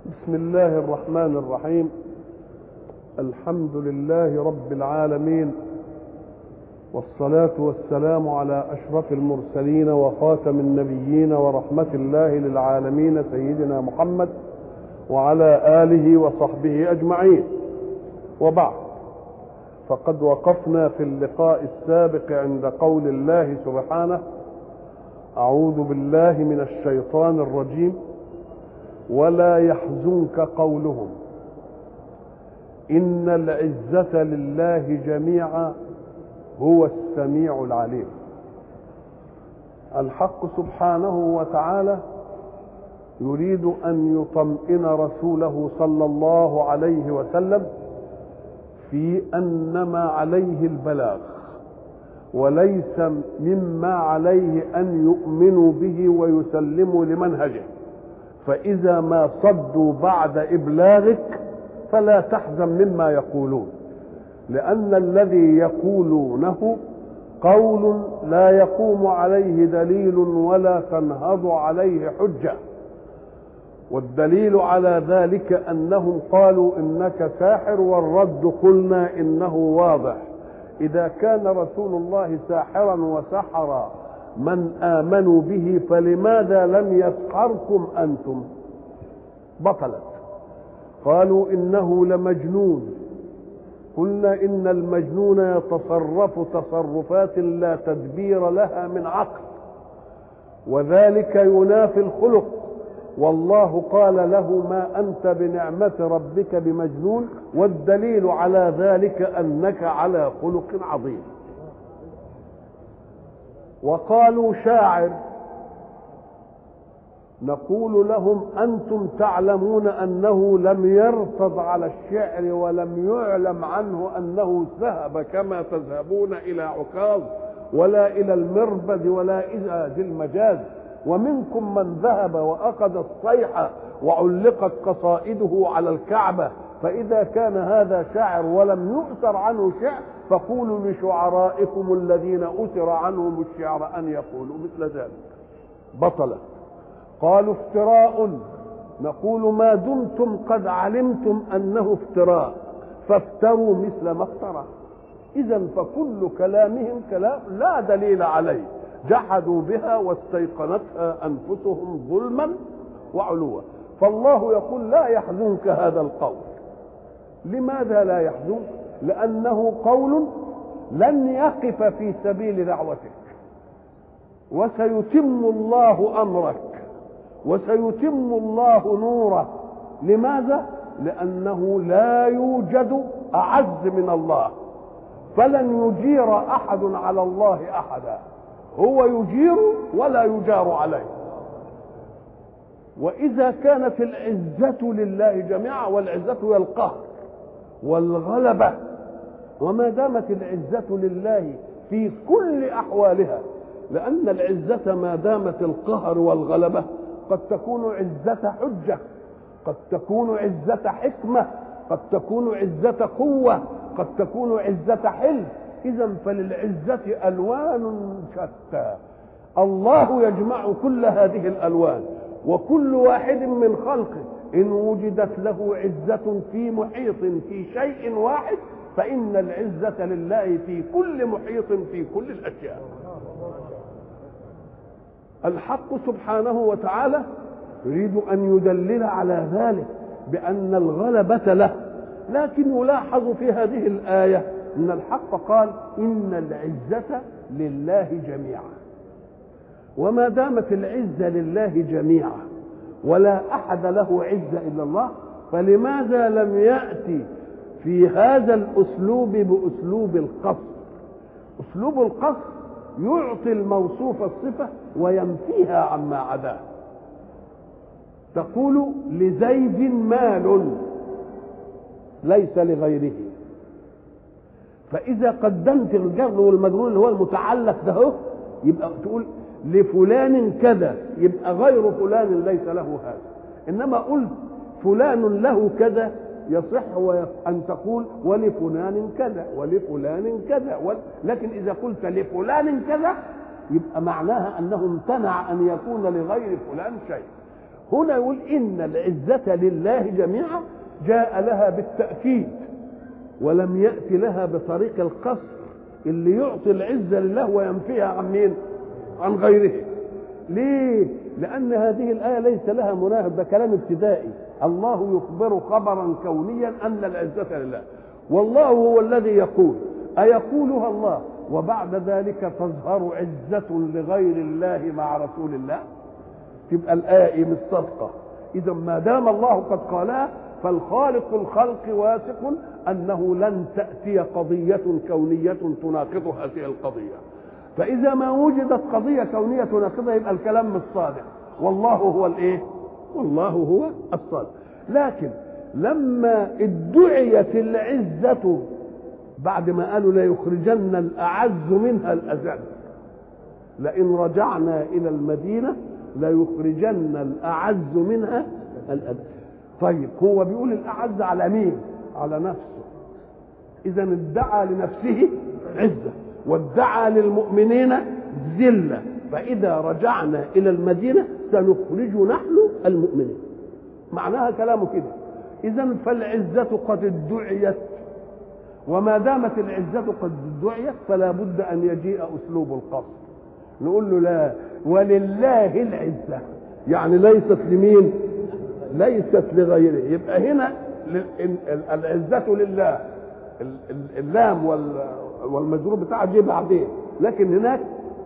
بسم الله الرحمن الرحيم الحمد لله رب العالمين والصلاة والسلام على أشرف المرسلين وخاتم النبيين ورحمة الله للعالمين سيدنا محمد وعلى آله وصحبه أجمعين وبعد فقد وقفنا في اللقاء السابق عند قول الله سبحانه أعوذ بالله من الشيطان الرجيم ولا يحزنك قولهم إن العزة لله جميعا هو السميع العليم الحق سبحانه وتعالى يريد أن يطمئن رسوله صلى الله عليه وسلم في أن ما عليه البلاغ وليس مما عليه أن يؤمنوا به ويسلموا لمنهجه فإذا ما صدوا بعد إبلاغك فلا تحزن مما يقولون لأن الذي يقولونه قول لا يقوم عليه دليل ولا تنهض عليه حجة والدليل على ذلك أنهم قالوا إنك ساحر والرد قلنا إنه واضح إذا كان رسول الله ساحرا وسحر من آمنوا به فلماذا لم يسحركم أنتم بطلت قالوا إنه لمجنون قلنا إن المجنون يتصرف تصرفات لا تدبير لها من عقل وذلك ينافي الخلق والله قال له ما أنت بنعمة ربك بمجنون والدليل على ذلك أنك على خلق عظيم وقالوا شاعر نقول لهم انتم تعلمون انه لم يرتض على الشعر ولم يعلم عنه انه ذهب كما تذهبون الى عكاظ ولا الى المربد ولا الى ذي المجاز ومنكم من ذهب واخذ الصيحه وعلقت قصائده على الكعبه فإذا كان هذا شاعر ولم يؤثر عنه شعر فقولوا لشعرائكم الذين أثر عنهم الشعر أن يقولوا مثل ذلك بطلت قالوا افتراء نقول ما دمتم قد علمتم أنه افتراء فافتروا مثل ما افترى إذا فكل كلامهم كلام لا دليل عليه جحدوا بها واستيقنتها أنفسهم ظلما وعلوا فالله يقول لا يحزنك هذا القول لماذا لا يحزن لانه قول لن يقف في سبيل دعوتك وسيتم الله امرك وسيتم الله نوره لماذا لانه لا يوجد اعز من الله فلن يجير احد على الله احدا هو يجير ولا يجار عليه واذا كانت العزه لله جميعا والعزه هي القهر والغلبة وما دامت العزة لله في كل أحوالها لأن العزة ما دامت القهر والغلبة قد تكون عزة حجة قد تكون عزة حكمة قد تكون عزة قوة قد تكون عزة حلم إذا فللعزة ألوان شتى الله يجمع كل هذه الألوان وكل واحد من خلقه إن وجدت له عزة في محيط في شيء واحد فإن العزة لله في كل محيط في كل الأشياء الحق سبحانه وتعالى يريد أن يدلل على ذلك بأن الغلبة له لكن يلاحظ في هذه الآية أن الحق قال إن العزة لله جميعا وما دامت العزة لله جميعا ولا احد له عزه الا الله فلماذا لم ياتي في هذا الاسلوب باسلوب القصر اسلوب القصر يعطي الموصوف الصفه وينفيها عما عداه تقول لزيد مال ليس لغيره فاذا قدمت الجر والمجرور اللي هو المتعلق ده يبقى تقول لفلان كذا يبقى غير فلان ليس له هذا انما قلت فلان له كذا يصح ان تقول ولفلان كذا ولفلان كذا لكن اذا قلت لفلان كذا يبقى معناها انه امتنع ان يكون لغير فلان شيء هنا يقول إن العزة لله جميعا جاء لها بالتأكيد ولم يأتي لها بطريق القصر اللي يعطي العزة لله وينفيها عن مين عن غيره ليه لأن هذه الآية ليس لها مناهض ده كلام ابتدائي الله يخبر خبرا كونيا أن العزة لله والله هو الذي يقول أيقولها الله وبعد ذلك تظهر عزة لغير الله مع رسول الله تبقى الآية مش صادقة إذا ما دام الله قد قالها فالخالق الخلق واثق أنه لن تأتي قضية كونية تناقض هذه القضية فإذا ما وجدت قضية كونية تناقضها يبقى الكلام مش صادق والله هو الإيه؟ والله هو الصادق لكن لما ادعيت العزة بعد ما قالوا ليخرجن الأعز منها الأذل لئن رجعنا إلى المدينة ليخرجن الأعز منها الأذل طيب هو بيقول الأعز على مين؟ على نفسه إذا ادعى لنفسه عزة وادعى للمؤمنين ذلة فإذا رجعنا إلى المدينة سنخرج نحن المؤمنين معناها كلامه كده إذا فالعزة قد ادعيت وما دامت العزة قد ادعيت فلا بد أن يجيء أسلوب القصر نقول له لا ولله العزة يعني ليست لمين ليست لغيره يبقى هنا العزة لله اللام والمجرور بتاعها جه بعدين لكن هناك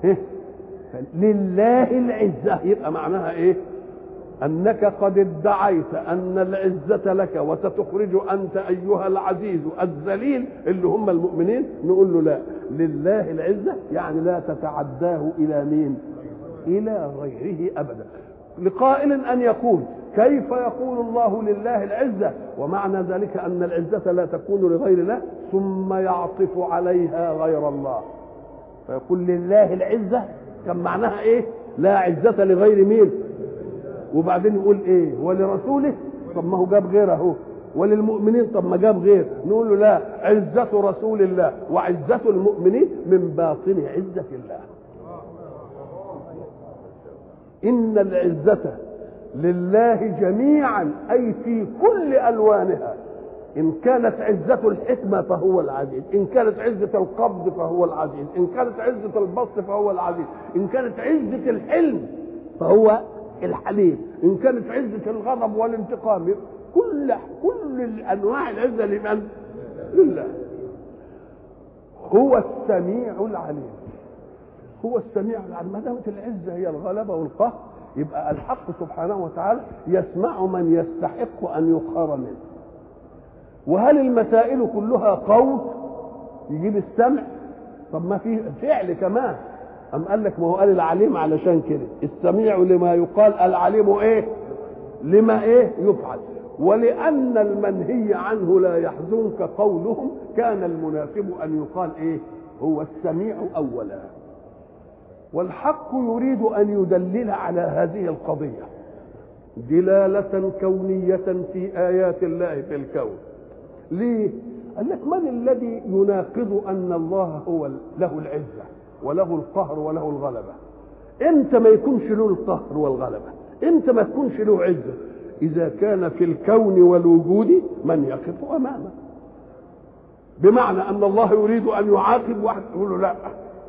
لله العزة يبقى معناها ايه أنك قد ادعيت أن العزة لك وستخرج أنت أيها العزيز الذليل اللي هم المؤمنين نقول له لا لله العزة يعني لا تتعداه إلى مين إلى غيره أبدا لقائل أن يقول كيف يقول الله لله العزة ومعنى ذلك أن العزة لا تكون لغير الله ثم يعطف عليها غير الله فيقول لله العزة كان معناها إيه لا عزة لغير مين وبعدين يقول إيه ولرسوله طب ما هو جاب غيره اهو وللمؤمنين طب ما جاب غير نقول له لا عزة رسول الله وعزة المؤمنين من باطن عزة الله إن العزة لله جميعا أي في كل ألوانها إن كانت عزة الحكمة فهو العزيز إن كانت عزة القبض فهو العزيز إن كانت عزة البسط فهو العزيز إن كانت عزة الحلم فهو الحليم إن كانت عزة الغضب والانتقام كل كل أنواع العزة لمن؟ لله هو السميع العليم هو السميع العليم ما دامت العزة هي الغلبة والقهر يبقى الحق سبحانه وتعالى يسمع من يستحق أن يقهر منه وهل المسائل كلها قول يجيب السمع طب ما في فعل كمان أم قال لك ما هو قال العليم علشان كده السميع لما يقال العليم ايه لما ايه يفعل ولأن المنهي عنه لا يحزنك قولهم كان المناسب أن يقال ايه هو السميع أولا والحق يريد أن يدلل على هذه القضية دلالة كونية في آيات الله في الكون ليه؟ قال لك من الذي يناقض أن الله هو له العزة وله القهر وله الغلبة امتى ما يكونش له القهر والغلبة امتى ما تكونش له عزة إذا كان في الكون والوجود من يقف أمامه بمعنى أن الله يريد أن يعاقب واحد يقول له لا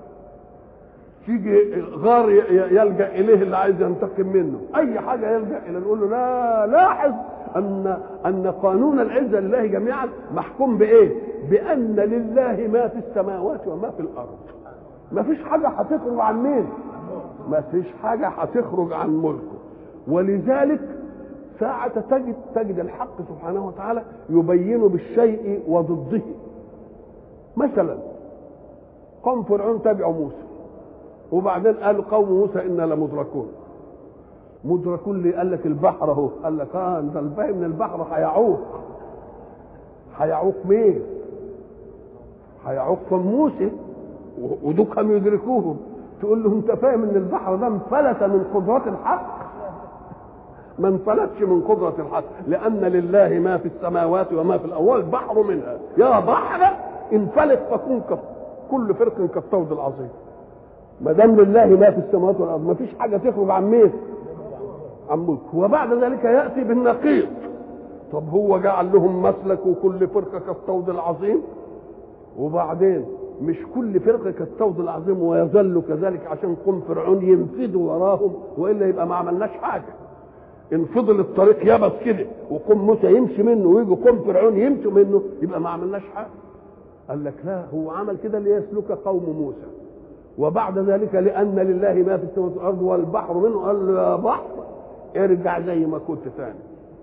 تيجي غار يلجا اليه اللي عايز ينتقم منه اي حاجه يلجا الى نقول له لا لاحظ ان ان قانون العزه لله جميعا محكوم بايه بان لله ما في السماوات وما في الارض ما فيش حاجه هتخرج عن مين ما فيش حاجه هتخرج عن ملكه ولذلك ساعة تجد تجد الحق سبحانه وتعالى يبين بالشيء وضده مثلا قوم فرعون تبعوا موسى وبعدين قال قوم موسى انا لمدركون مدركون ليه قال لك البحر اهو قال لك اه انت الفاهم ان البحر هيعوق هيعوق مين هيعوق موسى ودوكهم يدركوهم تقول له انت فاهم ان البحر ده انفلت من قدرات الحق ما انفلتش من قدرة الحق لأن لله ما في السماوات وما في الأرض البحر منها يا بحر انفلت فكن كل فرق كالطود العظيم ما دام لله ما في السماوات والارض ما فيش حاجه تخرج عن مين عن ملك وبعد ذلك ياتي بالنقيض طب هو جعل لهم مسلك وكل فرقه كالطود العظيم وبعدين مش كل فرقه كالطود العظيم ويظل كذلك عشان قوم فرعون ينفذوا وراهم والا يبقى ما عملناش حاجه ان فضل الطريق يبس كده وقوم موسى يمشي منه ويجي قوم فرعون يمشوا منه يبقى ما عملناش حاجه قال لك لا هو عمل كده ليسلك قوم موسى وبعد ذلك لان لله ما في السماوات والارض والبحر منه قال له يا بحر ارجع زي ما كنت ثاني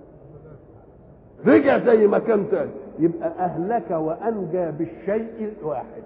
رجع زي ما كان تاني يبقى اهلك وانجى بالشيء الواحد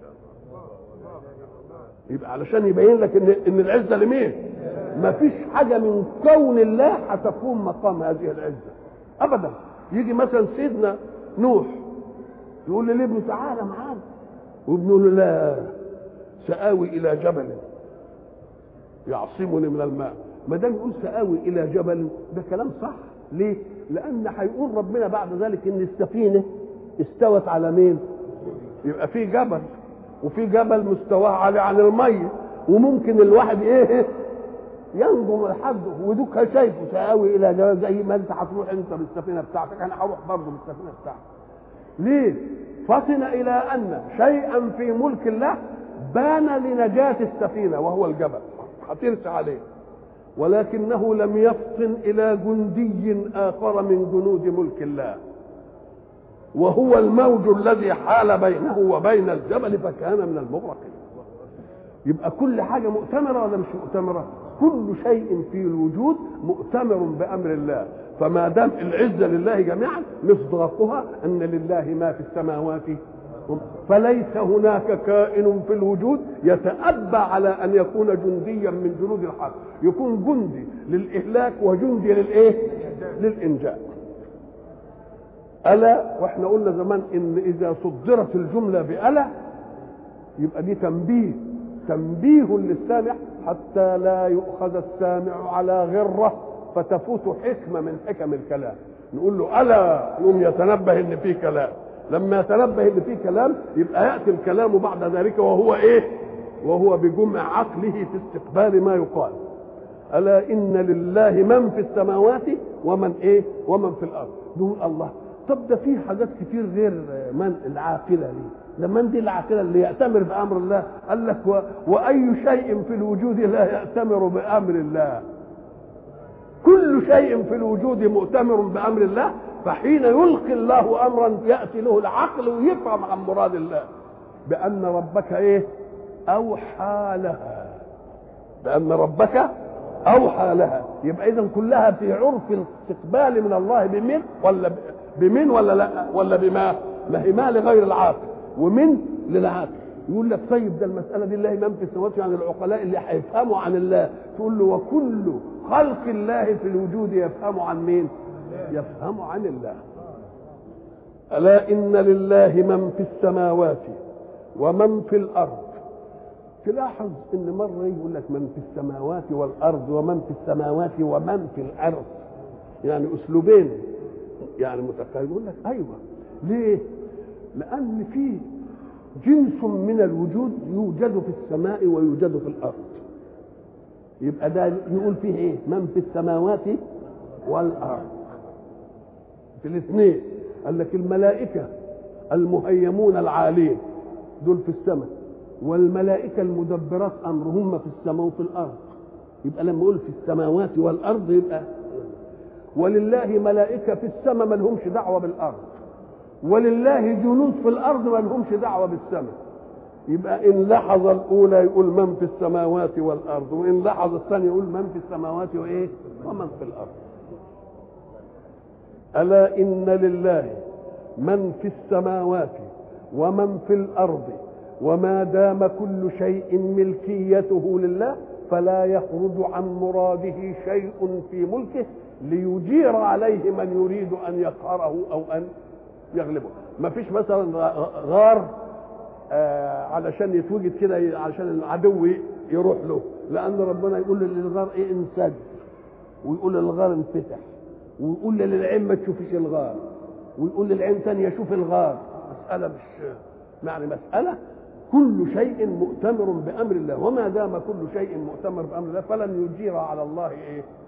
يبقى علشان يبين لك ان ان العزه لمين ما فيش حاجه من كون الله هتقوم مقام هذه العزه ابدا يجي مثلا سيدنا نوح يقول لابنه تعالى معانا وابنه له لا سآوي إلى جبل يعصمني من الماء ما دام يقول سآوي إلى جبل ده كلام صح ليه؟ لأن هيقول ربنا بعد ذلك إن السفينة استوت على مين؟ يبقى في جبل وفي جبل مستواه عالي عن المية وممكن الواحد إيه ينجم لحده ودوك شايفه سآوي إلى جبل زي ما أنت هتروح أنت بالسفينة بتاعتك أنا هروح برضه بالسفينة بتاعتي ليه؟ فطن إلى أن شيئا في ملك الله بان لنجاة السفينة وهو الجبل هترسى عليه ولكنه لم يفطن إلى جندي آخر من جنود ملك الله وهو الموج الذي حال بينه وبين الجبل فكان من المغرقين يبقى كل حاجة مؤتمرة ولا مش مؤتمرة كل شيء في الوجود مؤتمر بأمر الله فما دام العزة لله جميعا مصداقها أن لله ما في السماوات فليس هناك كائن في الوجود يتأبى على أن يكون جنديا من جنود الحق يكون جندي للإهلاك وجندي للإيه للإنجاء ألا وإحنا قلنا زمان إن إذا صدرت الجملة بألا يبقى دي تنبيه تنبيه للسامع حتى لا يؤخذ السامع على غره فتفوت حكمه من حكم الكلام نقول له الا يقوم يتنبه ان في كلام لما يتنبه ان في كلام يبقى ياتي الكلام بعد ذلك وهو ايه وهو بجمع عقله في استقبال ما يقال الا ان لله من في السماوات ومن ايه ومن في الارض نقول الله طب ده في حاجات كتير غير من العاقله دي ده من دي العاقله اللي يأتمر بامر الله قال لك و... واي شيء في الوجود لا يأتمر بامر الله كل شيء في الوجود مؤتمر بامر الله فحين يلقي الله امرا ياتي له العقل ويفهم عن مراد الله بان ربك ايه اوحى لها بان ربك اوحى لها يبقى اذا كلها في عرف الاستقبال من الله بمن ولا بمن ولا لا ولا بما ما هي ما لغير العاقل ومن للعاقل يقول لك طيب ده المسألة دي الله من في السماوات يعني العقلاء اللي هيفهموا عن الله تقول له وكل خلق الله في الوجود يفهم عن مين يفهم عن الله ألا إن لله من في السماوات ومن في الأرض تلاحظ ان مره يقول لك من في السماوات والارض ومن في السماوات ومن في الارض يعني اسلوبين يعني متقارب يقول لك ايوه ليه لان في جنس من الوجود يوجد في السماء ويوجد في الارض يبقى ده يقول فيه ايه من في السماوات والارض في الاثنين قال لك الملائكه المهيمون العالين دول في السماء والملائكه المدبرات امرهم في السماء وفي الارض يبقى لما يقول في السماوات والارض يبقى ولله ملائكه في السماء ما لهمش دعوه بالارض ولله جنود في الارض ما لهمش دعوه بالسماء يبقى ان لحظ الاولى يقول من في السماوات والارض وان لحظ الثانيه يقول من في السماوات وايه ومن في الارض الا ان لله من في السماوات ومن في الارض وما دام كل شيء ملكيته لله فلا يخرج عن مراده شيء في ملكه ليجير عليه من يريد ان يقهره او ان يغلبه ما فيش مثلا غار آه علشان يتوجد كده علشان العدو يروح له لان ربنا يقول للغار ايه انسد ويقول للغار انفتح ويقول للعين ما تشوفش الغار ويقول للعين ثانيه شوف الغار مساله مش يعني مساله كل شيء مؤتمر بامر الله وما دام كل شيء مؤتمر بامر الله فلن يجير على الله ايه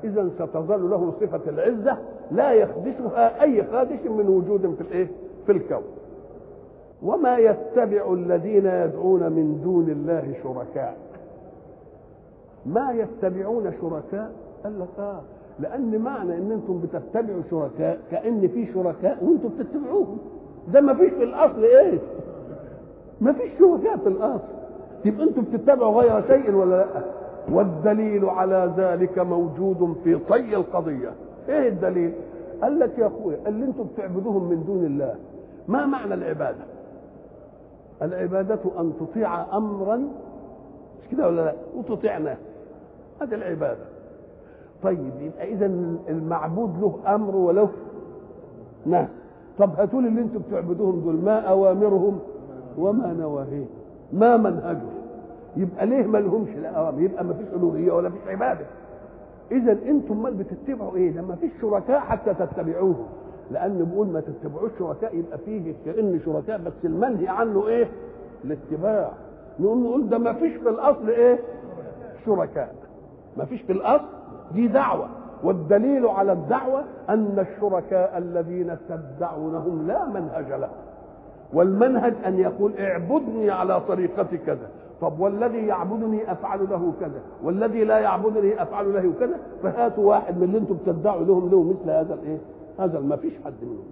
اذا ستظل له صفه العزه لا يخدشها اي خادش من وجود في الايه في الكون وما يتبع الذين يدعون من دون الله شركاء ما يتبعون شركاء قال لك اه لان معنى ان انتم بتتبعوا شركاء كان في شركاء وانتم بتتبعوهم ده ما فيش في الاصل ايه ما فيش شركاء في الاصل يبقى انتم بتتبعوا غير شيء ولا لا والدليل على ذلك موجود في طي القضيه ايه الدليل قال لك يا اخويا اللي انتم بتعبدوهم من دون الله ما معنى العباده العباده ان تطيع امرا مش كده ولا لا وتطيع ناس هذه العباده طيب يبقى اذا المعبود له امر وله نهي طب هاتوا لي اللي انتم بتعبدوهم دول ما اوامرهم وما نواهيهم ما منهجهم يبقى ليه ما لهمش الاوامر يبقى ما فيش الوهيه ولا فيش عباده اذا انتم امال بتتبعوا ايه لما فيش شركاء حتى تتبعوهم لان بيقول ما تتبعوش شركاء يبقى فيه كان شركاء بس المنهي عنه ايه الاتباع نقوم نقول ده ما فيش في الاصل ايه شركاء ما فيش في الاصل دي دعوه والدليل على الدعوه ان الشركاء الذين تدعونهم لا منهج لهم والمنهج ان يقول اعبدني على طريقه كذا طب والذي يعبدني افعل له كذا والذي لا يعبدني افعل له كذا فهاتوا واحد من اللي انتم بتدعوا لهم له مثل هذا الايه هذا ما فيش حد منهم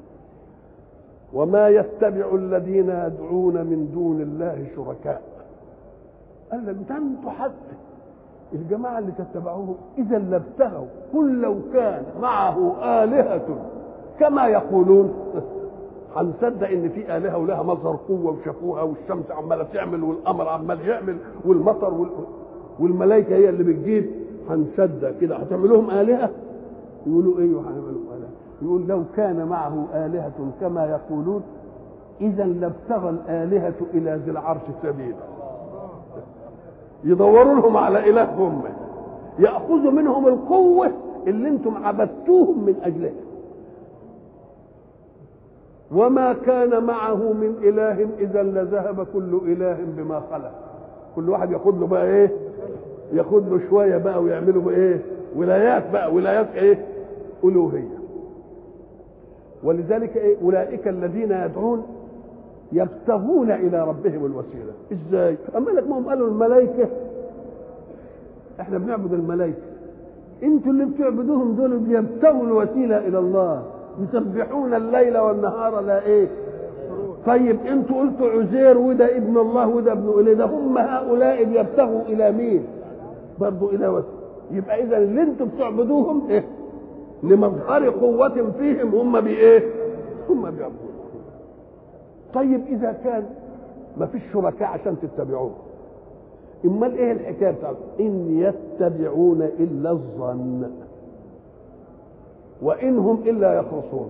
وما يتبع الذين يدعون من دون الله شركاء قال لك ده انتوا حتى الجماعه اللي تتبعوه اذا لابتغوا قل لو كان معه الهه كما يقولون هنصدق ان في الهه ولها مصدر قوه وشافوها والشمس عماله تعمل والقمر عمال يعمل والمطر وال... والملائكه هي اللي بتجيب هنصدق كده هتعملوهم الهه يقولوا ايه هنعملوا الهه يقول لو كان معه الهه كما يقولون اذا لابتغى الالهه الى ذي العرش سبيلا يدوروا لهم على الههم ياخذوا منهم القوه اللي انتم عبدتوهم من اجلها وما كان معه من اله اذا لذهب كل اله بما خلق كل واحد ياخد له بقى ايه ياخد له شويه بقى ويعملوا ايه ولايات بقى ولايات ايه الوهيه ولذلك ايه اولئك الذين يدعون يبتغون الى ربهم الوسيله ازاي اما لك ما هم قالوا الملائكه احنا بنعبد الملائكه انتوا اللي بتعبدوهم دول بيبتغوا الوسيله الى الله يسبحون الليل والنهار لا ايه طيب انتوا قلتوا عزير وده ابن الله وده ابن اله ده هم هؤلاء بيبتغوا الى مين برضه الى وسيله يبقى اذا اللي انتوا بتعبدوهم ايه لمظهر قوة فيهم هم بايه هم بيعبدون طيب اذا كان ما فيش شركاء عشان تتبعوه امال ايه الحكايه بتاعته ان يتبعون الا الظن وان هم الا يخرصون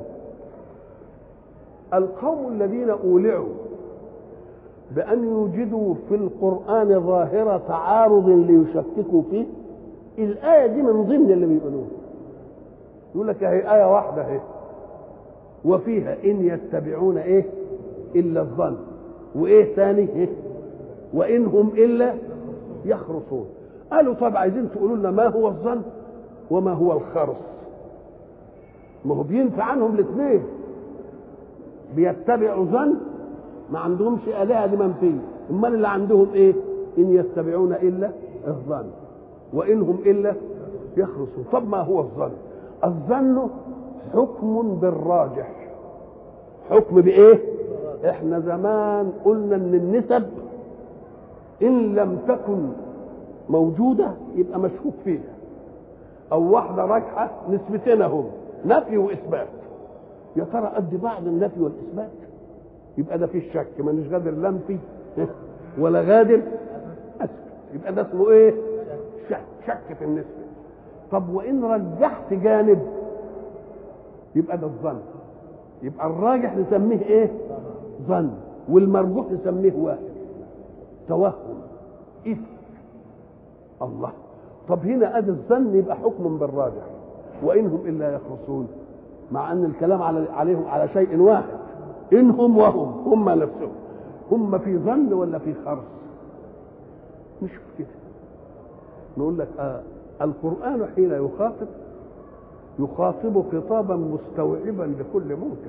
القوم الذين اولعوا بان يوجدوا في القران ظاهره تعارض ليشككوا فيه الايه دي من ضمن اللي بيقولوه يقول لك اهي ايه واحده اهي وفيها ان يتبعون ايه الا الظن وايه ثاني إيه؟ وان هم الا يخرصون قالوا طب عايزين تقولوا لنا ما هو الظن وما هو الخرص ما هو بينفع عنهم الاثنين بيتبعوا ظن ما عندهمش الهه دي منفيه امال اللي عندهم ايه ان يتبعون الا الظن وان هم الا يخرصون طب ما هو الظن الظن حكم بالراجح حكم بايه احنا زمان قلنا ان النسب ان لم تكن موجوده يبقى مشكوك فيها او واحده راجحه نسبتين هم نفي واثبات يا ترى قد بعض النفي والاثبات يبقى ده في الشك مانيش غادر لا انفي ولا غادر اثبت يبقى ده اسمه ايه شك شك في النسبه طب وان رجحت جانب يبقى ده الظن يبقى الراجح نسميه ايه ظن والمرجوح نسميه واحد توهم إثم الله طب هنا ادي الظن يبقى حكم بالراجح وانهم الا يخرصون مع ان الكلام على عليهم على شيء واحد انهم وهم هم نفسهم هم في ظن ولا في خرص نشوف كده نقول لك اه القرآن حين يخاطب يخاطب خطابا مستوعبا لكل منكر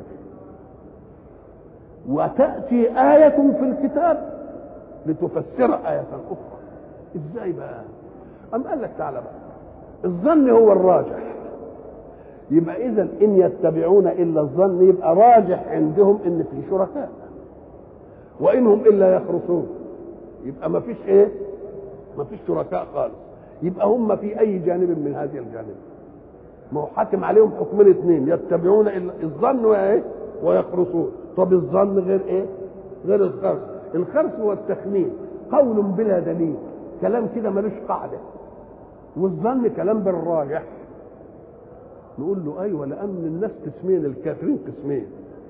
وتأتي آية في الكتاب لتفسر آية أخرى إزاي بقى أم قال لك تعالى بقى الظن هو الراجح يبقى إذا إن يتبعون إلا الظن يبقى راجح عندهم إن في شركاء وإنهم إلا يخرصون يبقى ما فيش إيه ما فيش شركاء خالص يبقى هم في أي جانب من هذه الجانب ما هو حاكم عليهم حكمين اثنين يتبعون إلا الظن وإيه ويخرصون طب الظن غير ايه غير الخرص الخرص هو التخمين قول بلا دليل كلام كده ملوش قاعده والظن كلام بالراجح نقول له ايوه لان الناس قسمين الكافرين قسمين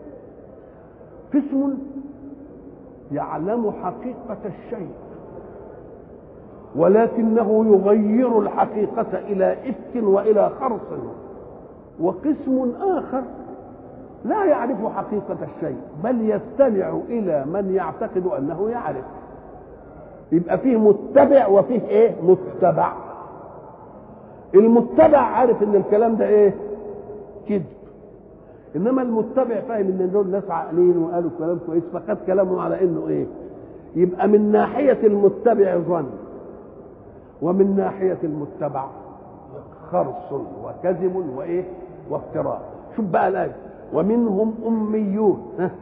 قسم يعلم حقيقه الشيء ولكنه يغير الحقيقه الى افك والى خرص وقسم اخر لا يعرف حقيقة الشيء بل يستمع إلى من يعتقد أنه يعرف يبقى فيه متبع وفيه إيه متبع المتبع عارف إن الكلام ده إيه كذب إنما المتبع فاهم إن دول ناس عاقلين وقالوا كلام كويس فخد كلامهم على إنه إيه يبقى من ناحية المتبع ظن ومن ناحية المتبع خرص وكذب وإيه وافتراء شوف بقى الآية ومنهم أميون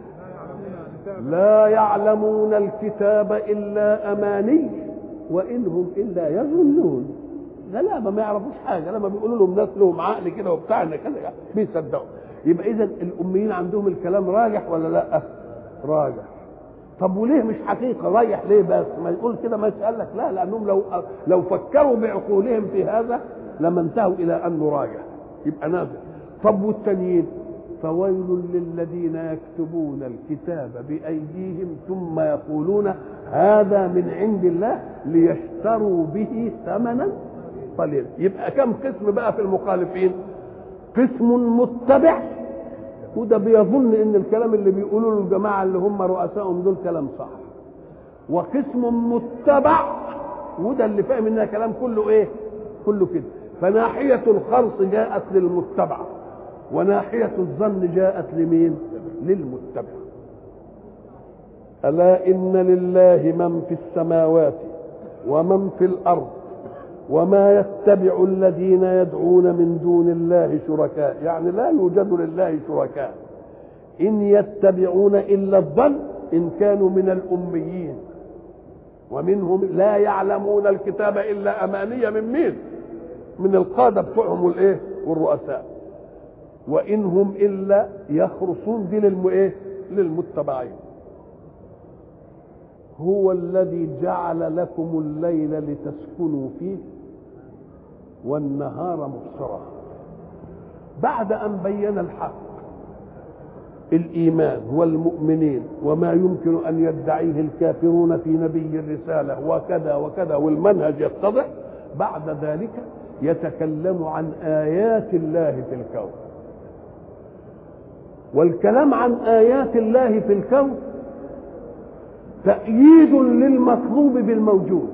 لا يعلمون الكتاب إلا أماني وإنهم إلا يظنون غلابة ما يعرفوش حاجة لما بيقولوا لهم ناس لهم عقل كده وبتاع إن كذا بيصدقوا يبقى إذا الأميين عندهم الكلام راجح ولا لا؟ راجح طب وليه مش حقيقة رايح ليه بس ما يقول كده ما يسأل لك لا لأنهم لو لو فكروا بعقولهم في هذا لما انتهوا إلى أنه راجح يبقى نازل طب والتانيين فويل للذين يكتبون الكتاب بأيديهم ثم يقولون هذا من عند الله ليشتروا به ثمنا قليلا يبقى كم قسم بقى في المخالفين قسم متبع وده بيظن ان الكلام اللي بيقولوا له الجماعه اللي هم رؤسائهم دول كلام صح وقسم متبع وده اللي فاهم انها كلام كله ايه كله كده فناحيه الخرص جاءت للمتبع وناحية الظن جاءت لمين للمتبع ألا إن لله من في السماوات ومن في الأرض وما يتبع الذين يدعون من دون الله شركاء يعني لا يوجد لله شركاء إن يتبعون إلا الظن إن كانوا من الأميين ومنهم لا يعلمون الكتاب إلا أمانية من مين من القادة بتوعهم والإيه والرؤساء وإن هم إلا يخرصون دي للم إيه؟ للمتبعين هو الذي جعل لكم الليل لتسكنوا فيه والنهار مبصرا بعد أن بين الحق الإيمان والمؤمنين وما يمكن أن يدعيه الكافرون في نبي الرسالة وكذا وكذا والمنهج يتضح بعد ذلك يتكلم عن آيات الله في الكون والكلام عن آيات الله في الكون تأييد للمطلوب بالموجود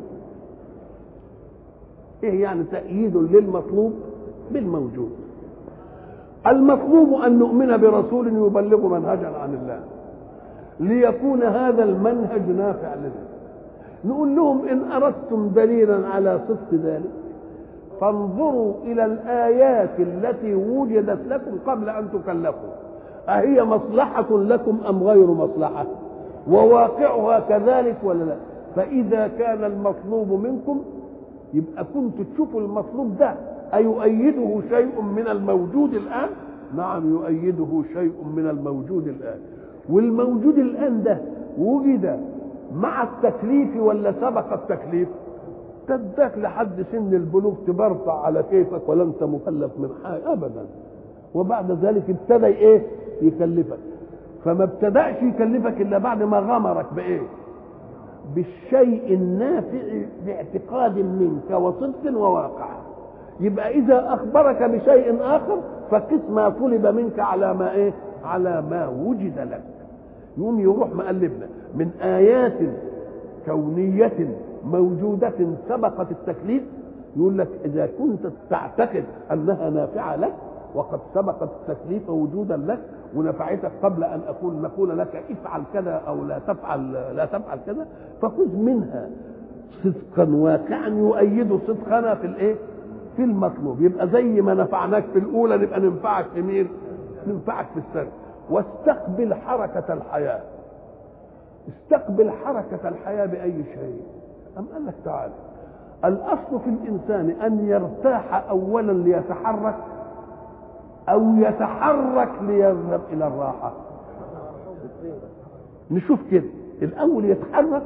ايه يعني تأييد للمطلوب بالموجود المطلوب أن نؤمن برسول يبلغ منهجا عن الله ليكون هذا المنهج نافع لنا نقول لهم إن أردتم دليلا على صدق ذلك فانظروا إلى الآيات التي وجدت لكم قبل أن تكلفوا أهي مصلحة لكم أم غير مصلحة وواقعها كذلك ولا لا فإذا كان المطلوب منكم يبقى كنت تشوفوا المطلوب ده أيؤيده شيء من الموجود الآن نعم يؤيده شيء من الموجود الآن والموجود الآن ده وجد مع التكليف ولا سبق التكليف تداك لحد سن البلوغ تبرطع على كيفك ولا انت مكلف من حاجه ابدا وبعد ذلك ابتدى ايه يكلفك فما ابتداش يكلفك الا بعد ما غمرك بايه بالشيء النافع باعتقاد منك وصدق وواقع يبقى اذا اخبرك بشيء اخر فقس ما طلب منك على ما ايه على ما وجد لك يقوم يروح مقلبنا من ايات كونيه موجوده سبقت التكليف يقول لك اذا كنت تعتقد انها نافعه لك وقد سبقت التكليف وجودا لك ونفعتك قبل ان اقول نقول لك افعل كذا او لا تفعل لا تفعل كذا فخذ منها صدقا واقعا يؤيد صدقنا في الايه؟ في المطلوب يبقى زي ما نفعناك في الاولى نبقى ننفعك في مين؟ ننفعك في الثانيه واستقبل حركه الحياه استقبل حركه الحياه باي شيء أم قال لك تعالى الأصل في الإنسان أن يرتاح أولا ليتحرك أو يتحرك ليذهب إلى الراحة نشوف كده الأول يتحرك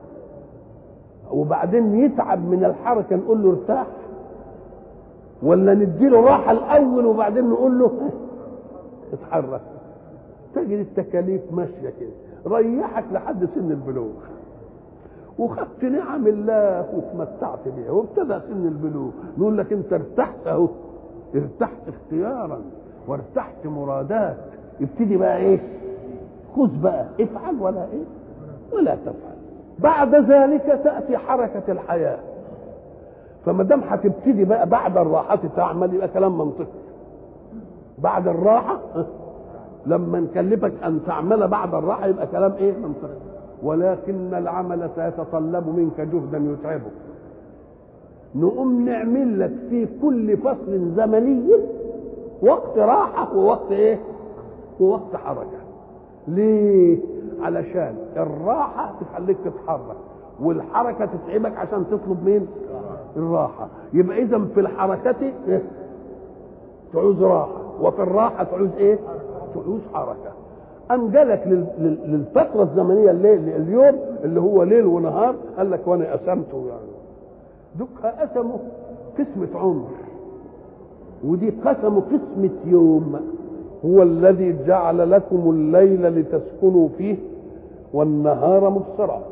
وبعدين يتعب من الحركة نقول له ارتاح ولا نديله راحة الأول وبعدين نقول له اتحرك تجد التكاليف ماشية كده ريحك لحد سن البلوغ وخدت نعم الله وتمتعت بها وابتدى سن البلوغ نقول لك انت ارتحت اهو ارتحت اختيارا وارتحت مرادات ابتدي بقى ايه خذ بقى افعل ولا ايه ولا تفعل بعد ذلك تاتي حركه الحياه فما دام هتبتدي بقى بعد الراحه تعمل يبقى كلام منطقي بعد الراحه لما نكلفك ان تعمل بعد الراحه يبقى كلام ايه منطقي ولكن العمل سيتطلب منك جهدا يتعبك نقوم نعمل لك في كل فصل زمني وقت راحة ووقت ايه ووقت حركة ليه علشان الراحة تخليك تتحرك والحركة تتعبك عشان تطلب مين الراحة يبقى اذا في الحركة إيه؟ تعوز راحة وفي الراحة تعوز ايه تعوز حركة أم جالك للفترة الزمنية الليل اليوم اللي هو ليل ونهار قال لك وأنا قسمته يعني دك قسموا قسمة عمر ودي قسموا قسمة يوم هو الذي جعل لكم الليل لتسكنوا فيه والنهار مبصرا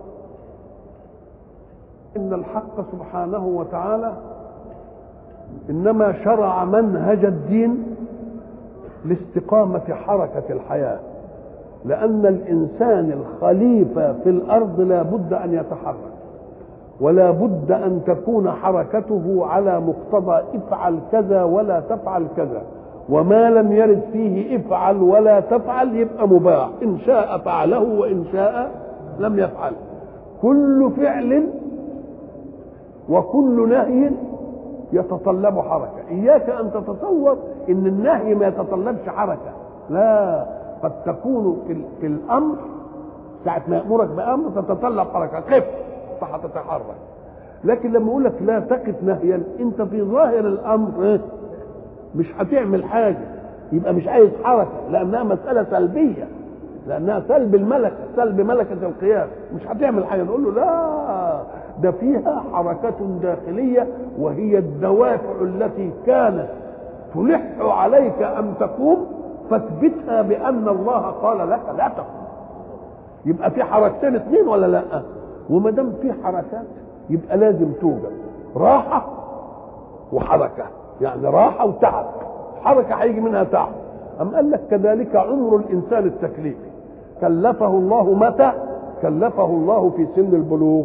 إن الحق سبحانه وتعالى إنما شرع منهج الدين لاستقامة حركة الحياة لأن الإنسان الخليفة في الأرض لا بد أن يتحرك ولا بد أن تكون حركته على مقتضى افعل كذا ولا تفعل كذا وما لم يرد فيه افعل ولا تفعل يبقى مباح إن شاء فعله وإن شاء لم يفعل كل فعل وكل نهي يتطلب حركة إياك أن تتصور إن النهي ما يتطلبش حركة لا قد تكون في, في الامر ساعة ما يأمرك بأمر تتطلب حركة قف فهتتحرك لكن لما يقول لك لا تقف نهيا انت في ظاهر الامر ايه؟ مش هتعمل حاجة يبقى مش عايز حركة لأنها مسألة سلبية لأنها سلب الملكة سلب ملكة القيام مش هتعمل حاجة نقول له لا ده فيها حركة داخلية وهي الدوافع التي كانت تلح عليك أن تقوم فاثبتها بان الله قال لك لا تقوم يبقى في حركتين اثنين ولا لا وما دام في حركات يبقى لازم توجد راحه وحركه يعني راحه وتعب حركه هيجي منها تعب أم قال لك كذلك عمر الإنسان التكليفي كلفه الله متى كلفه الله في سن البلوغ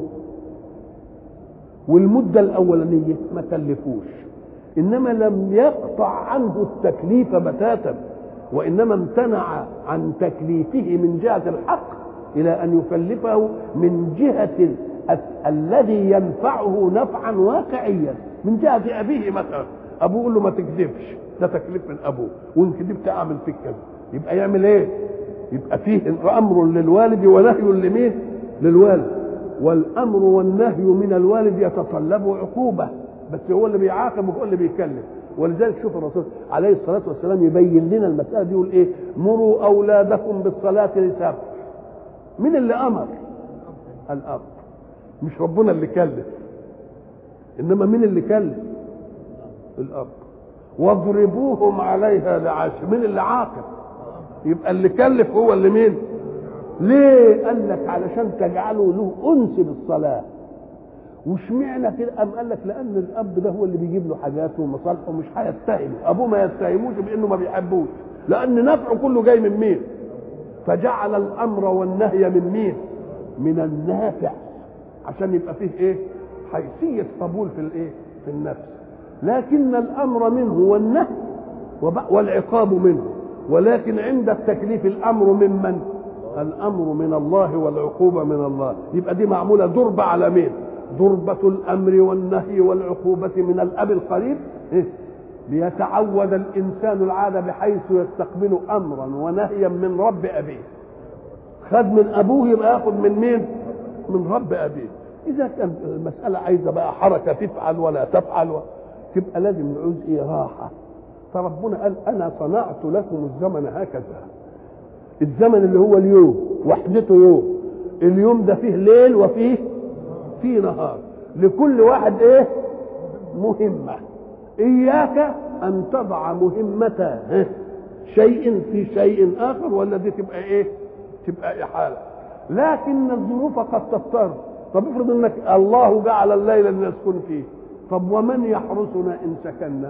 والمدة الأولانية ما كلفوش إنما لم يقطع عنه التكليف بتاتا وإنما امتنع عن تكليفه من جهة الحق إلى أن يكلفه من جهة الذي ينفعه نفعا واقعيا من جهة أبيه مثلا أبوه يقول له ما تكذبش ده تكليف من أبوه وإن كذبت أعمل فيك كذا يبقى يعمل إيه؟ يبقى فيه أمر للوالد ونهي لمين؟ للوالد والأمر والنهي من الوالد يتطلب عقوبة بس هو اللي بيعاقب وهو اللي بيكلف ولذلك شوف الرسول عليه الصلاة والسلام يبين لنا المسألة دي يقول إيه مروا أولادكم بالصلاة لسبع مين اللي أمر الأب مش ربنا اللي كلف إنما مين اللي كلف الأب واضربوهم عليها لعشر مين اللي عاقب يبقى اللي كلف هو اللي مين ليه قال لك علشان تجعلوا له انس بالصلاه واشمعنى كده قام قال لك لان الاب ده هو اللي بيجيب له حاجاته ومصالحه ومش هيتهمه ابوه ما يتهموش بانه ما بيحبوش لان نفعه كله جاي من مين فجعل الامر والنهي من مين من النافع عشان يبقى فيه ايه حيثيه قبول في الايه في النفس لكن الامر منه والنهي والعقاب منه ولكن عند التكليف الامر ممن الامر من الله والعقوبه من الله يبقى دي معموله ضربه على مين ضربه الامر والنهي والعقوبه من الاب القريب إيه؟ ليتعود الانسان العاده بحيث يستقبل امرا ونهيا من رب ابيه خد من ابوه يبقى ياخد من مين من رب ابيه اذا كان المساله عايزه بقى حركه تفعل ولا تفعل و... تبقى لازم نعوز ايه راحه فربنا قال انا صنعت لكم الزمن هكذا الزمن اللي هو اليوم وحدته يوم اليوم ده فيه ليل وفيه فيه نهار لكل واحد ايه مهمه اياك ان تضع مهمه شيء في شيء اخر ولا دي تبقى ايه تبقى احاله لكن الظروف قد تضطر طب افرض انك الله جعل الليل لنسكن فيه طب ومن يحرسنا ان سكننا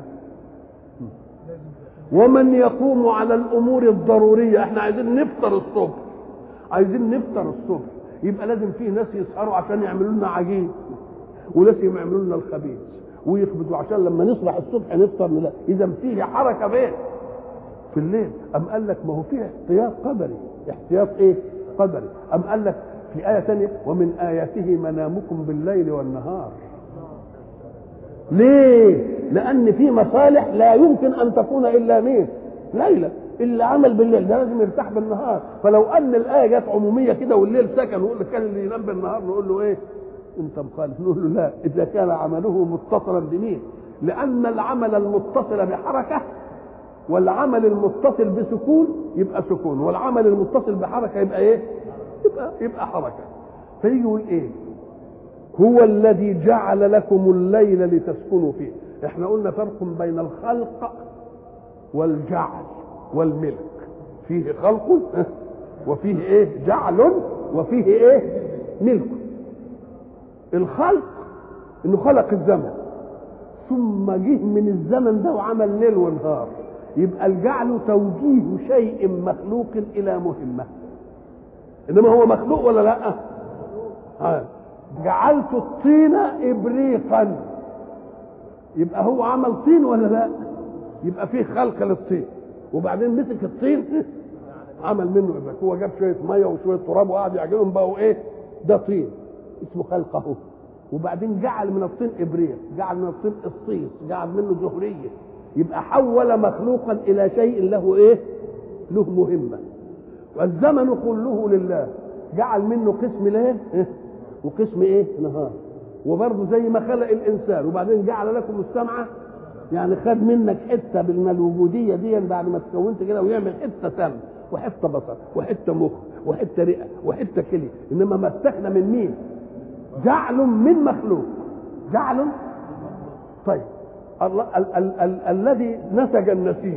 ومن يقوم على الامور الضروريه احنا عايزين نفطر الصبح عايزين نفطر الصبح يبقى لازم في ناس يسهروا عشان يعملوا لنا عجين وناس يعملوا لنا الخبيث ويخبزوا عشان لما نصبح الصبح نفطر لا اذا فيه حركه بين في الليل ام قال لك ما هو فيه احتياط قدري احتياط ايه قدري ام قال لك في ايه ثانيه ومن اياته منامكم بالليل والنهار ليه لان في مصالح لا يمكن ان تكون الا مين ليله اللي عمل بالليل ده لازم يرتاح بالنهار فلو ان الايه جت عموميه كده والليل سكن ويقول لك كان اللي ينام بالنهار نقول له ايه انت مخالف نقول له لا اذا كان عمله متصلا بمين لان العمل المتصل بحركه والعمل المتصل بسكون يبقى سكون والعمل المتصل بحركه يبقى ايه يبقى يبقى حركه فيجي يقول ايه هو الذي جعل لكم الليل لتسكنوا فيه احنا قلنا فرق بين الخلق والجعل والملك فيه خلق وفيه ايه جعل وفيه ايه ملك الخلق انه خلق الزمن ثم جه من الزمن ده وعمل ليل ونهار يبقى الجعل توجيه شيء مخلوق الى مهمه انما هو مخلوق ولا لا آه. جعلت الطين ابريقا يبقى هو عمل طين ولا لا يبقى فيه خلق للطين وبعدين مسك الطين عمل منه ابريق هو جاب شويه ميه وشويه تراب وقعد يعجنهم بقوا ايه ده طين اسمه خلقه وبعدين جعل من الطين ابريق جعل من الطين الصيص جعل منه زهريه يبقى حول مخلوقا الى شيء له ايه له مهمه والزمن كله لله جعل منه قسم ليل وقسم ايه نهار وبرضه زي ما خلق الانسان وبعدين جعل لكم السمع يعني خد منك حته من الوجوديه دي بعد ما تكونت كده ويعمل حته سمع وحته بصر وحته مخ وحته رئه وحته كلي انما مسكنا من مين؟ جعل من مخلوق جعل طيب الله ال- ال- ال- الذي نسج النسيج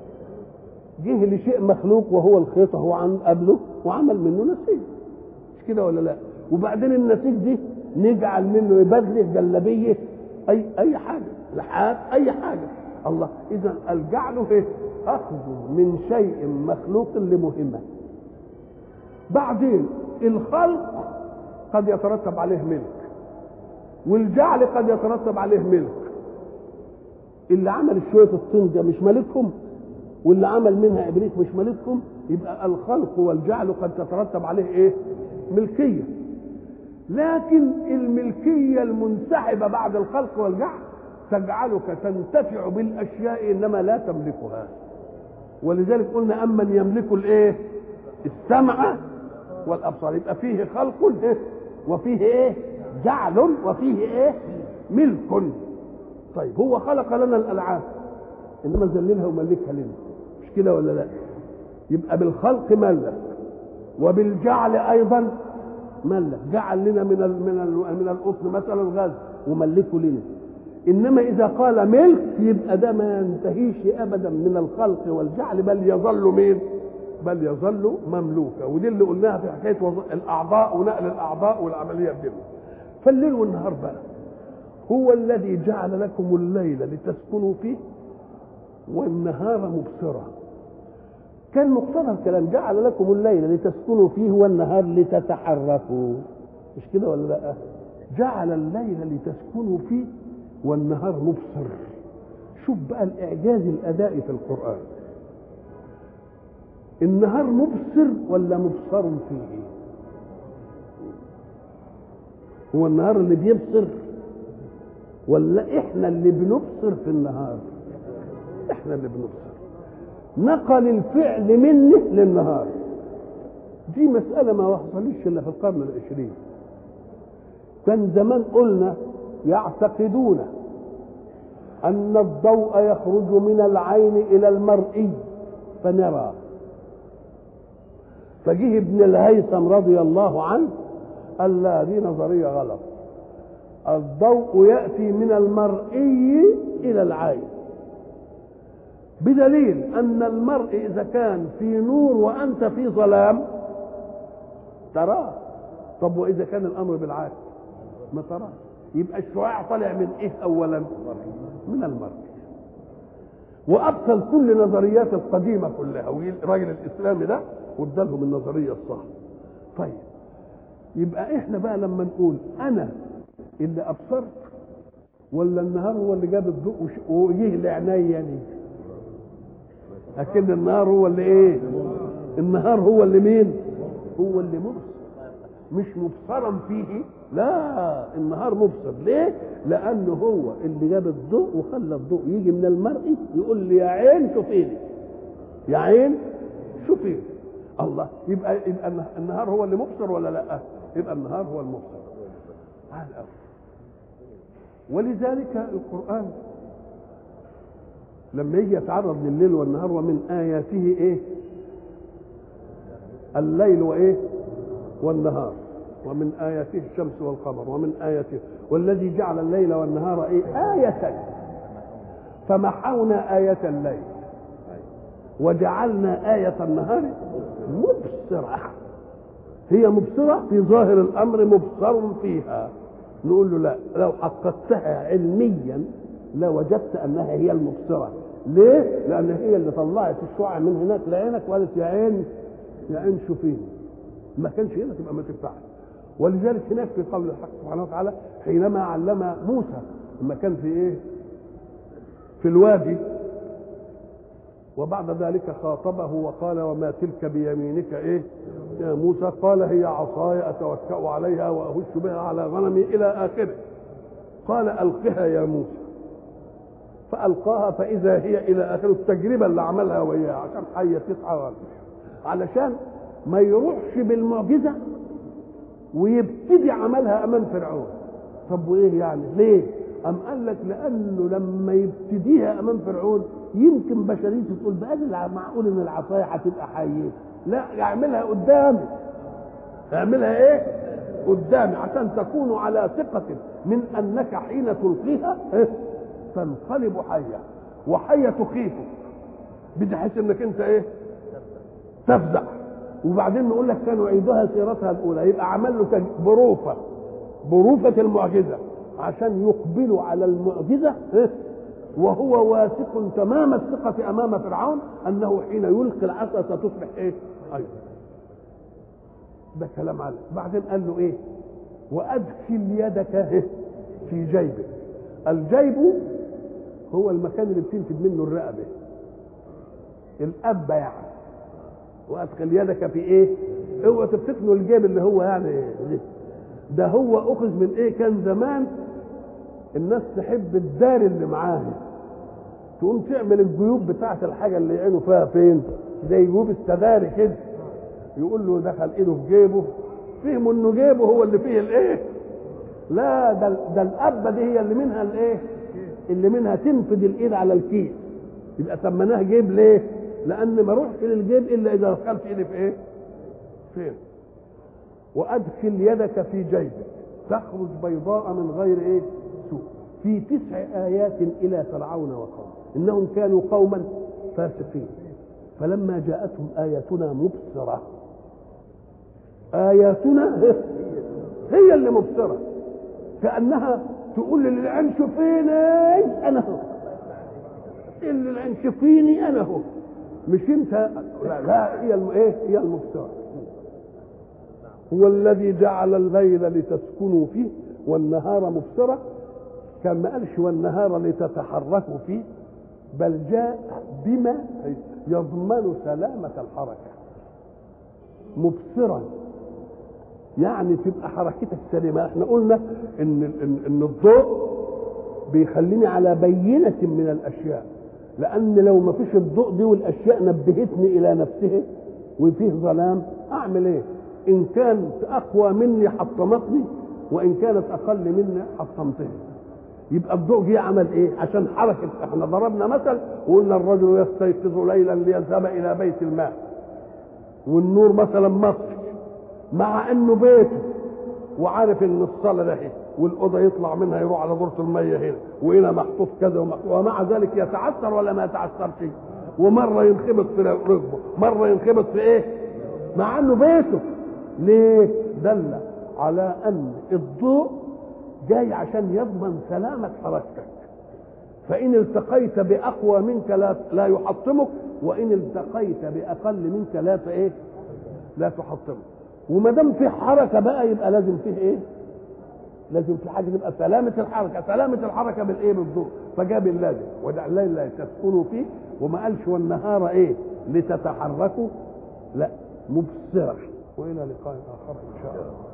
جه لشيء مخلوق وهو الخيط هو عن قبله وعمل منه نسيج مش كده ولا لا وبعدين النسيج دي نجعل منه يبدله جلابيه اي اي حاجه لحاف اي حاجه الله اذا الجعل ايه اخذ من شيء مخلوق لمهمه بعدين الخلق قد يترتب عليه ملك والجعل قد يترتب عليه ملك اللي عمل شويه الطين ده مش مالكهم واللي عمل منها ابليس مش مالكهم يبقى الخلق والجعل قد تترتب عليه ايه ملكيه لكن الملكيه المنسحبه بعد الخلق والجعل تجعلك تنتفع بالاشياء انما لا تملكها ولذلك قلنا امن يملك الايه السمع والابصار يبقى فيه خلق إيه؟ وفيه ايه جعل وفيه ايه ملك طيب هو خلق لنا الالعاب انما ذللها وملكها لنا مش كده ولا لا يبقى بالخلق ملك وبالجعل ايضا ملك جعل لنا من ال من ال من القطن مثلا غاز وملكه لنا انما اذا قال ملك يبقى ده ما ينتهيش ابدا من الخلق والجعل بل يظل مين بل يظل مملوكا ودي اللي قلناها في حكايه وظ... الاعضاء ونقل الاعضاء والعمليه بينهم فالليل والنهار بقى هو الذي جعل لكم الليل لتسكنوا فيه والنهار مبصرا كان مقتضى الكلام جعل لكم الليل لتسكنوا فيه والنهار لتتحركوا مش كده ولا لا جعل الليل لتسكنوا فيه والنهار مبصر شوف بقى الاعجاز الادائي في القران النهار مبصر ولا مبصر فيه هو النهار اللي بيبصر ولا احنا اللي بنبصر في النهار احنا اللي بنبصر نقل الفعل منه للنهار دي مسألة ما وصلتش إلا في القرن العشرين كان زمان قلنا يعتقدون أن الضوء يخرج من العين إلى المرئي فنرى فجه ابن الهيثم رضي الله عنه قال لا دي نظرية غلط الضوء يأتي من المرئي إلى العين بدليل أن المرء إذا كان في نور وأنت في ظلام تراه طب وإذا كان الأمر بالعكس ما تراه يبقى الشعاع طالع من إيه أولا من المرء وأبطل كل نظريات القديمة كلها والراجل الإسلامي ده وادالهم النظرية الصح طيب يبقى احنا بقى لما نقول انا اللي ابصرت ولا النهار هو اللي جاب الضوء وجه لعيني يعني لكن النهار هو اللي ايه النهار هو اللي مين هو اللي مبصر مش مبصرا فيه لا النهار مبصر ليه لانه هو اللي جاب الضوء وخلى الضوء يجي من المرئي يقول لي يا عين شوفيني يا عين شوفيني الله يبقى يبقى النهار هو اللي مبصر ولا لا يبقى النهار هو المبصر على الأول ولذلك القرآن لما يجي يتعرض لليل والنهار ومن آياته إيه الليل وإيه والنهار ومن آياته الشمس والقمر ومن آياته والذي جعل الليل والنهار إيه آيتين فمحونا آية الليل وجعلنا آية النهار مبصرة هي مبصرة في ظاهر الأمر مبصر فيها نقول له لا لو حققتها علميا لوجدت أنها هي المبصرة ليه؟ لأن هي اللي طلعت الشعاع من هناك لعينك وقالت يا عين يا عين شوفيني ما كانش هنا تبقى ما تنفعش ولذلك هناك في قول الحق سبحانه وتعالى حينما علم موسى لما كان في ايه؟ في الوادي وبعد ذلك خاطبه وقال وما تلك بيمينك ايه يا موسى قال هي عصاي اتوكا عليها واهش بها على غنمي الى اخره قال القها يا موسى فالقاها فاذا هي الى اخره التجربه اللي عملها وياها عشان حيه تسعى علشان ما يروحش بالمعجزه ويبتدي عملها امام فرعون طب وايه يعني ليه أم قال لك لأنه لما يبتديها أمام فرعون يمكن بشريته تقول بقى معقول إن العصاية هتبقى حية لا اعملها قدامي اعملها إيه؟ قدامي عشان تكونوا على ثقة من أنك حين تلقيها إيه؟ تنقلب حية وحية تخيفك بحيث إنك أنت إيه؟ تفزع وبعدين نقول لك كانوا عيدها سيرتها الأولى يبقى عمل له بروفة بروفة المعجزة عشان يقبلوا على المعجزه وهو واثق تمام الثقة أمام فرعون أنه حين يلقي العصا ستصبح إيه؟ أيضا ده كلام على بعدين قال له إيه؟ وأدخل يدك في جيبك الجيب هو المكان اللي بتنفد منه الرقبة الأبة يعني وأدخل يدك في إيه؟ اوعى تفتكروا الجيب اللي هو يعني ده هو أخذ من إيه؟ كان زمان الناس تحب الدار اللي معاها تقوم تعمل الجيوب بتاعه الحاجه اللي يعينوا فيها فين زي جيوب السداري كده يقول له دخل ايده في جيبه فهموا انه جيبه هو اللي فيه الايه لا ده ده الابه دي هي اللي منها الايه اللي منها تنفد الايد على الكيس يبقى سميناه جيب ليه لان ما اروحش للجيب الا اذا دخلت ايدي في ايه فين وادخل يدك في جيبك تخرج بيضاء من غير ايه سوء في تسع آيات إلى فرعون وقومه إنهم كانوا قوما فاسقين فلما جاءتهم آياتنا مبصرة آياتنا هي اللي مبصرة كأنها تقول للعين شوفيني أنا هو اللي العين شوفيني أنا هو مش أنت لا, لا هي الم... إيه هي المبصرة هو الذي جعل الليل لتسكنوا فيه والنهار مبصرة كان ما قالش والنهار لتتحركوا فيه بل جاء بما يضمن سلامة الحركة مبصرا يعني تبقى حركتك سليمة احنا قلنا ان, إن, إن الضوء بيخليني على بينة من الأشياء لأن لو ما فيش الضوء دي والأشياء نبهتني إلى نفسها وفيه ظلام أعمل إيه؟ إن كانت أقوى مني حطمتني وإن كانت أقل مني حطمتها يبقى الضوء جه عمل ايه عشان حركه احنا ضربنا مثل وقلنا الرجل يستيقظ ليلا ليذهب الى بيت الماء والنور مثلا مطفي مع انه بيته وعارف ان الصاله ده والاوضه يطلع منها يروح على دورة الميه هنا وهنا محطوط كذا ومحطوط ومع ذلك يتعثر ولا ما يتعثرش ومره ينخبط في ركبه مره ينخبط في ايه مع انه بيته ليه دل على ان الضوء جاي عشان يضمن سلامة حركتك فإن التقيت بأقوى منك لا, لا يحطمك وإن التقيت بأقل منك لا إيه؟ لا تحطمك وما دام في حركة بقى يبقى لازم فيه إيه؟ لازم في حاجة تبقى سلامة الحركة، سلامة الحركة بالإيه؟ بالضوء، فجاب اللازم وجعل الليل لا تسكنوا فيه وما قالش والنهار إيه؟ لتتحركوا لا مبصرة وإلى لقاء آخر إن شاء الله